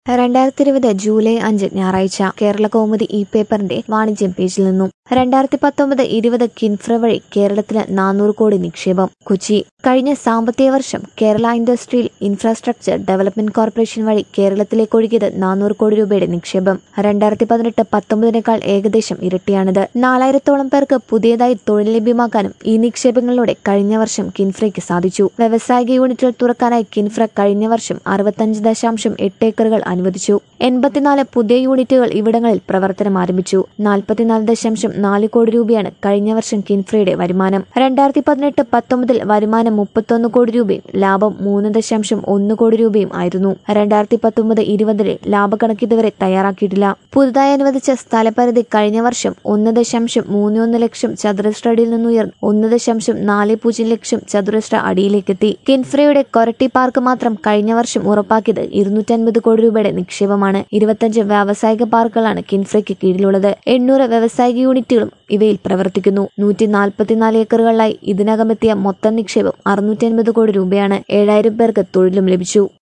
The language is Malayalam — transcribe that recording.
രണ്ടായിരത്തി ഇരുപത് ജൂലൈ അഞ്ച് ഞായറാഴ്ച കേരള കൗമുദി ഇ പേപ്പറിന്റെ വാണിജ്യം പേജിൽ നിന്നും രണ്ടായിരത്തി പത്തൊമ്പത് ഇരുപത് കിൻഫ്ര വഴി കേരളത്തിന് നാനൂറ് കോടി നിക്ഷേപം കൊച്ചി കഴിഞ്ഞ സാമ്പത്തിക വർഷം Kerala industrial infrastructure development corporation വഴി കേരളത്തിലേക്ക് ഒഴുകിയത് നാനൂറ് കോടി രൂപയുടെ നിക്ഷേപം രണ്ടായിരത്തി പതിനെട്ട് പത്തൊമ്പതിനേക്കാൾ ഏകദേശം ഇരട്ടിയാണിത് നാലായിരത്തോളം പേർക്ക് പുതിയതായി തൊഴിൽ ലഭ്യമാക്കാനും ഈ നിക്ഷേപങ്ങളിലൂടെ കഴിഞ്ഞ വർഷം കിൻഫ്രയ്ക്ക് സാധിച്ചു വ്യവസായിക യൂണിറ്റുകൾ തുറക്കാനായി കിൻഫ്ര കഴിഞ്ഞ വർഷം അറുപത്തഞ്ച് ദശാംശം എട്ട് ഏക്കറുകൾ അനുവദിച്ചു എൺപത്തിനാല് പുതിയ യൂണിറ്റുകൾ ഇവിടങ്ങളിൽ പ്രവർത്തനം ആരംഭിച്ചു നാൽപ്പത്തിനാല് ദശാംശം നാല് കോടി രൂപയാണ് കഴിഞ്ഞ വർഷം കിൻഫ്രയുടെ വരുമാനം രണ്ടായിരത്തി പതിനെട്ട് പത്തൊമ്പതിൽ വരുമാനം മുപ്പത്തൊന്ന് കോടി രൂപയും ലാഭം മൂന്ന് ദശാംശം ഒന്ന് കോടി രൂപയും ആയിരുന്നു രണ്ടായിരത്തി പത്തൊമ്പത് ഇരുപതിലെ ലാഭക്കണക്ക് ഇതുവരെ തയ്യാറാക്കിയിട്ടില്ല പുതുതായി അനുവദിച്ച സ്ഥലപരിധി കഴിഞ്ഞ വർഷം ഒന്ന് ദശാംശം മൂന്ന് ഒന്ന് ലക്ഷം ചതുരശ്ര അടിയിൽ നിന്നുയർന്ന് ഒന്ന് ദശാംശം നാല് പൂജ്യം ലക്ഷം ചതുരശ്ര അടിയിലേക്കെത്തി കിൻഫ്രയുടെ കൊരട്ടി പാർക്ക് മാത്രം കഴിഞ്ഞ വർഷം ഉറപ്പാക്കിയത് ഇരുന്നൂറ്റൻപത് കോടി രൂപയുടെ നിക്ഷേപമാണ് ഇരുപത്തഞ്ച് വ്യാവസായിക പാർക്കുകളാണ് കിൻഫ്രയ്ക്ക് കീഴിലുള്ളത് എണ്ണൂറ് വ്യാവസായിക യൂണിറ്റുകളും ഇവയിൽ പ്രവർത്തിക്കുന്നു നൂറ്റി നാൽപ്പത്തിനാല് ഏക്കറുകളിലായി ഇതിനകമെത്തിയ മൊത്തം നിക്ഷേപം അറുന്നൂറ്റി അൻപത് കോടി രൂപയാണ് ഏഴായിരം പേർക്ക് തൊഴിലും ലഭിച്ചു